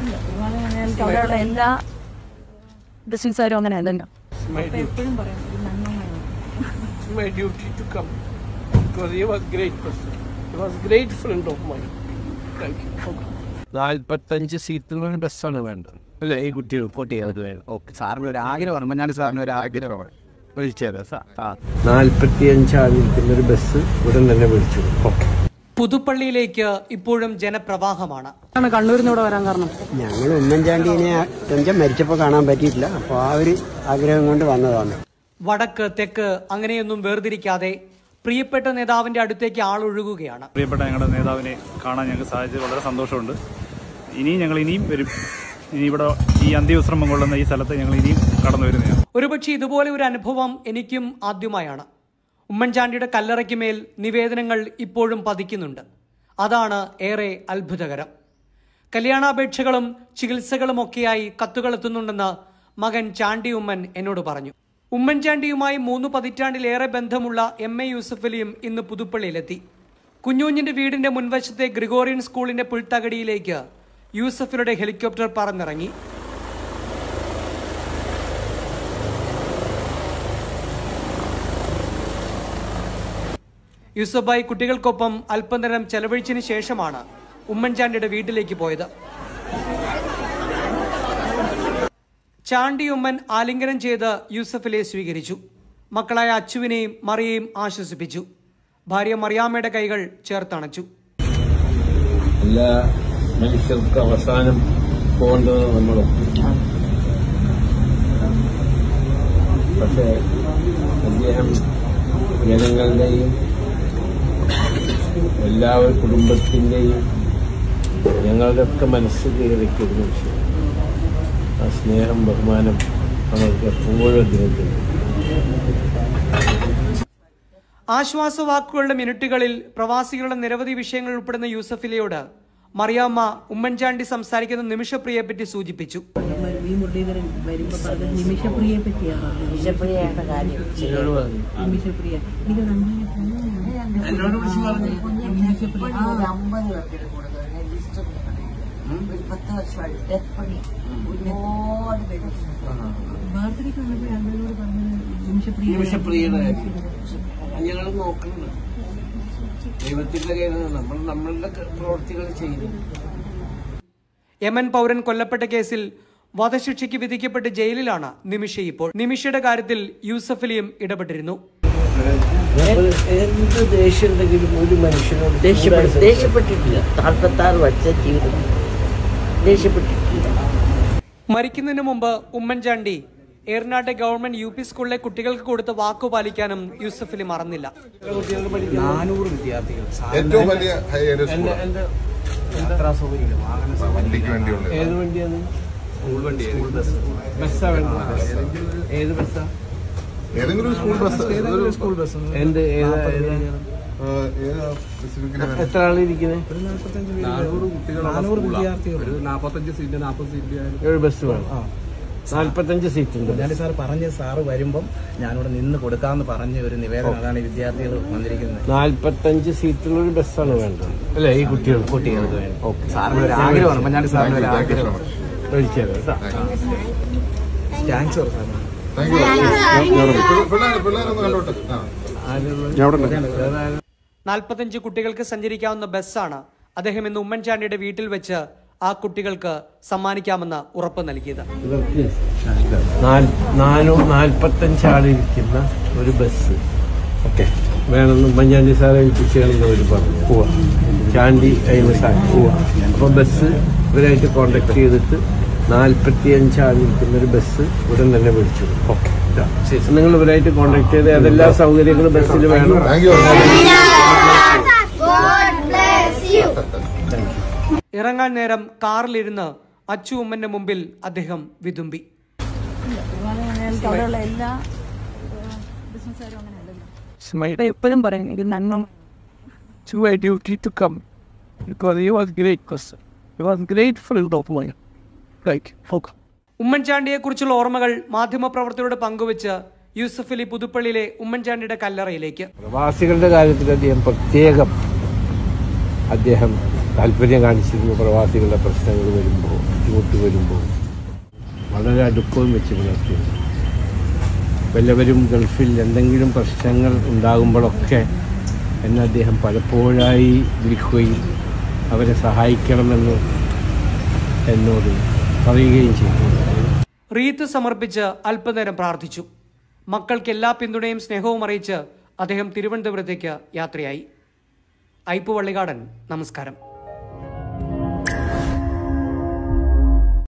എനിക്ക് അവിടെയുള്ള എല്ലാ ബിസിനസ്സുകാരും അങ്ങനെ അല്ലല്ലോ It's my duty. എപ്പോഴും പറയും ഇത് നന്മയാണ് It's my duty to come because he was great person. He was great friend of mine. Thank you. Okay. നാൽപ്പത്തഞ്ച് സീറ്റുള്ള ബസ്സാണ് വേണ്ടത് അല്ലേ ഈ കുട്ടികൾ റിപ്പോർട്ട് ചെയ്യാൻ വേണം ഓക്കെ സാറിന് ഒരു ആഗ്രഹമാണ് മഞ്ഞാടി സാറിന് ഒരു ആഗ്രഹമാണ് വിളിച്ചു തരാം സാർ ആ നാൽപ്പത്തി അഞ്ചാളിരിക്കുന്ന ഒരു ബസ് ഉടൻ തന്നെ വിളിച്ചു ഓക്കെ പുതുപ്പള്ളിയിലേക്ക് ഇപ്പോഴും ജനപ്രവാഹമാണ് കണ്ണൂരിൽ നിന്ന് ഇവിടെ വരാൻ കാരണം ഞങ്ങൾ ഉമ്മൻചാണ്ടിനെ രഞ്ജൻ മരിച്ചപ്പോൾ കാണാൻ പറ്റിയിട്ടില്ല അപ്പോൾ ആ ഒരു ആഗ്രഹം കൊണ്ട് വന്നതാണ് വടക്ക് തെക്ക് അങ്ങനെയൊന്നും വേർതിരിക്കാതെ പ്രിയപ്പെട്ട നേതാവിന്റെ അടുത്തേക്ക് ആളൊഴുകുകയാണ് പ്രിയപ്പെട്ട ഞങ്ങളുടെ നേതാവിനെ കാണാൻ ഞങ്ങൾക്ക് സാധിച്ചത് വളരെ സന്തോഷമുണ്ട് ഇനിയും ഞങ്ങൾ ഇനിയും വരും ഇനി ഇവിടെ ഈ അന്ത്യവിശ്രമം കൊള്ളുന്ന ഈ സ്ഥലത്ത് ഞങ്ങൾ ഇനിയും കടന്നു വരുന്നതാണ് ഒരുപക്ഷെ ഇതുപോലെ ഒരു അനുഭവം എനിക്കും ആദ്യമായാണ് ഉമ്മൻചാണ്ടിയുടെ കല്ലറയ്ക്ക് മേൽ നിവേദനങ്ങൾ ഇപ്പോഴും പതിക്കുന്നുണ്ട് അതാണ് ഏറെ അത്ഭുതകരം കല്യാണാപേക്ഷകളും ചികിത്സകളുമൊക്കെയായി കത്തുകൾ എത്തുന്നുണ്ടെന്ന് മകൻ ചാണ്ടി ഉമ്മൻ എന്നോട് പറഞ്ഞു ഉമ്മൻചാണ്ടിയുമായി മൂന്ന് പതിറ്റാണ്ടിലേറെ ബന്ധമുള്ള എം എ യൂസഫലിയും ഇന്ന് പുതുപ്പള്ളിയിലെത്തി കുഞ്ഞുഞ്ഞിന്റെ വീടിന്റെ മുൻവശത്തെ ഗ്രിഗോറിയൻ സ്കൂളിന്റെ പുൽത്തകടിയിലേക്ക് യൂസഫിയുടെ ഹെലികോപ്റ്റർ പറന്നിറങ്ങി യൂസഫായി കുട്ടികൾക്കൊപ്പം അല്പനേരം ചെലവഴിച്ചതിന് ശേഷമാണ് ഉമ്മൻചാണ്ടിയുടെ വീട്ടിലേക്ക് പോയത് ചാണ്ടി ഉമ്മൻ ആലിംഗനം ചെയ്ത് യൂസഫിലെ സ്വീകരിച്ചു മക്കളായ അച്ചുവിനെയും മറിയെയും ആശ്വസിപ്പിച്ചു ഭാര്യ മറിയാമ്മയുടെ കൈകൾ ചേർത്തണച്ചു എല്ലാ മനുഷ്യർക്ക് അവസാനം പോകേണ്ടത് നമ്മളും പക്ഷേ അദ്ദേഹം ജനങ്ങളുടെയും എല്ലാവരും കുടുംബത്തിൻ്റെയും ഞങ്ങളുടെയൊക്കെ മനസ്സ് കീഴടക്കിയൊരു വിഷയം ആ സ്നേഹം ബഹുമാനം നമ്മൾക്ക് എപ്പോഴും അദ്ദേഹത്തിന് ആശ്വാസവാക്കുകളുടെ മിനിറ്റുകളിൽ പ്രവാസികളുടെ നിരവധി വിഷയങ്ങൾ ഉൾപ്പെടുന്ന യൂസഫിലയോട് മറിയാമ്മ ഉമ്മൻചാണ്ടി സംസാരിക്കുന്ന നിമിഷപ്രിയയെപ്പറ്റി സൂചിപ്പിച്ചു വി മുരളീധരൻ വരുമ്പോ പറഞ്ഞത് നിമിഷപ്രിയെ പറ്റിയാണ് പറഞ്ഞത് നിമിഷപ്രിയയുടെ കാര്യം നിമിഷപ്രിയ എനിക്ക് നന്നായി എന്നോട് വിളിച്ച് പറഞ്ഞു ഒരു അമ്പത് പേർക്ക് കൊടുക്കുന്നത് ലിസ്റ്റ് ഒരു പത്ത് വർഷമായി ഡെത്ത് പണി ഒരുപാട് പേര് വാർത്തയ്ക്ക് വന്നപ്പോൾ രണ്ടുപേരോട് പറഞ്ഞത് നിമിഷപ്രിയ നിമിഷപ്രിയയുടെ ഞങ്ങൾ നോക്കുന്നുണ്ട് ദൈവത്തിന്റെ കയ്യിൽ നമ്മൾ നമ്മളുടെ പ്രവർത്തികൾ ചെയ്യുന്നു യമൻ പൗരൻ കൊല്ലപ്പെട്ട കേസിൽ വധശിക്ഷയ്ക്ക് വിധിക്കപ്പെട്ട് ജയിലിലാണ് നിമിഷ ഇപ്പോൾ നിമിഷയുടെ കാര്യത്തിൽ യൂസഫലിയും ഇടപെട്ടിരുന്നു എന്ത് ദേഷ്യം ഉണ്ടെങ്കിലും ഒരു മനുഷ്യനോട് ദേഷ്യപ്പെട്ടു ദേഷ്യപ്പെട്ടിട്ടില്ല നാൽപ്പത്തി ആറ് വർഷ ജീവിതം ദേഷ്യപ്പെട്ടിട്ടില്ല മരിക്കുന്നതിന് മുമ്പ് ഉമ്മൻചാണ്ടി ഏർനാട്ടെ ഗവൺമെന്റ് യു പി സ്കൂളിലെ കുട്ടികൾക്ക് കൊടുത്ത വാക്കു പാലിക്കാനും യൂസഫലി മറന്നില്ല നാനൂറ് വിദ്യാർത്ഥികൾ ഏറ്റവും വലിയ ഹൈ ഏരിയ സ്കൂൾ എന്റെ യാത്രാ സൗകര്യമില്ല വാഹന വണ്ടിക്ക് വേണ്ടിയുള്ള ഏത് വണ്ടിയാണ് സ്കൂൾ വണ്ടി ബസ് ബസ്സാ വേണ്ടത് ഏത് ബസ്സാ ഏതെങ്കിലും ഒരു സ്കൂൾ ബസ് ഏതെങ്കിലും സ്കൂൾ ബസ് എന്ത് ഏതാ ഏതാ? ഏതാ സ്പെസിഫിക്കലി എത്ര ആളിരിക്കുന്നത് നാനൂറ് വിദ്യാർത്ഥികൾ ഒരു ബസ് വേണം നാല്പത്തഞ്ച് സീറ്റ് ഉണ്ട് ഞാൻ സാർ പറഞ്ഞ സാറ് വരുമ്പം ഞാനിവിടെ നിന്ന് കൊടുക്കാമെന്ന് പറഞ്ഞ ഒരു നിവേദനം അതാണ് ഈ വിദ്യാർത്ഥികൾ വന്നിരിക്കുന്നത് നാല്പത്തഞ്ച് സീറ്റുള്ള ഒരു ബസ്സാണ് വേണ്ടത് അല്ലേ ഈ കുട്ടികൾ കുട്ടികൾക്ക് വേണ്ടി ഓക്കെ സാറിന് ഒരു ആഗ്രഹമാണ് ഞാൻ സാറിന് ഒരു ആഗ്രഹം ഒഴിച്ചു തരാം കേട്ടോ താങ്ക്സ് സാർ സാറിന് താങ്ക് യു പിള്ളേർ പിള്ളേരൊന്ന് കണ്ടോട്ടെ ആ നാൽപ്പത്തഞ്ച് കുട്ടികൾക്ക് സഞ്ചരിക്കാവുന്ന ബസ്സാണ് അദ്ദേഹം ഇന്ന് ഉമ്മൻചാണ്ടിയുടെ വീട്ടിൽ വെച്ച് ആ കുട്ടികൾക്ക് സമ്മാനിക്കാമെന്ന് ഉറപ്പ് നൽകിയത് ഇവർക്ക് നാല്- നാനൂ നാൽപ്പത്തഞ്ച് ആളിരിക്കുന്ന ഒരു ബസ് ഓക്കെ വേണമെന്ന് ഉമ്മൻചാണ്ടി സാറെ ഏൽപ്പിച്ചാണെന്ന് അവർ പറഞ്ഞു പോവാ ചാണ്ടി അതിന് സാർ പോവാ അപ്പോൾ ബസ് ഇവരായിട്ട് കോണ്ടാക്ട് ചെയ്തിട്ട് നാൽപ്പത്തി അഞ്ച് ആളിരിക്കുന്ന ഒരു ബസ് ഉടൻ തന്നെ വിളിച്ചു ഓക്കെ നിങ്ങൾ ഇവരായിട്ട് കോണ്ടാക്ട് ചെയ്ത് അതെല്ലാ സൗകര്യങ്ങളും ബസ്സിൽ വേണം താങ്ക് യു ഇറങ്ങാൻ നേരം കാറിലിരുന്ന് അച്ചു ഉമ്മന്റെ മുമ്പിൽ അദ്ദേഹം വിതുമ്പി എനിക്ക് അവിടെയുള്ള എല്ലാ ബിസിനസ്സുകാരും അങ്ങനെ അല്ലല്ലോ It's my എപ്പോഴും പറയും ഇത് നന്മ to my duty to come because he was great person. He was great friend of mine. Like, okay. ഉമ്മൻചാണ്ടിയെക്കുറിച്ചുള്ള ഓർമ്മകൾ മാധ്യമപ്രവർത്തകരോട് പങ്കുവച്ച് യൂസഫ് അലി പുതുപ്പള്ളിയിലെ ഉമ്മൻചാണ്ടിയുടെ കല്ലറയിലേക്ക് പ്രവാസികളുടെ കാര്യത്തിൽ അദ്ദേഹം പ്രത്യേകം അദ്ദേഹം താല്പര്യം കാണിച്ചിരുന്നു പ്രവാസികളുടെ പ്രശ്നങ്ങൾ വരുമ്പോൾ ബുദ്ധിമുട്ട് വരുമ്പോൾ വളരെ അടുപ്പവും വെച്ച് പുലർത്തിയിരുന്നു വല്ലവരും ഗൾഫിൽ എന്തെങ്കിലും പ്രശ്നങ്ങൾ ഉണ്ടാകുമ്പോഴൊക്കെ എന്നെ അദ്ദേഹം പലപ്പോഴായി വിളിക്കുകയും അവരെ സഹായിക്കണമെന്ന് എന്നോട് പറയുകയും ചെയ്തു റീത്ത് സമർപ്പിച്ച് അല്പനേരം പ്രാർത്ഥിച്ചു മക്കൾക്ക് എല്ലാ പിന്തുണയും സ്നേഹവും അറിയിച്ച് അദ്ദേഹം തിരുവനന്തപുരത്തേക്ക് യാത്രയായി ഐപ്പു വള്ളികാടൻ നമസ്കാരം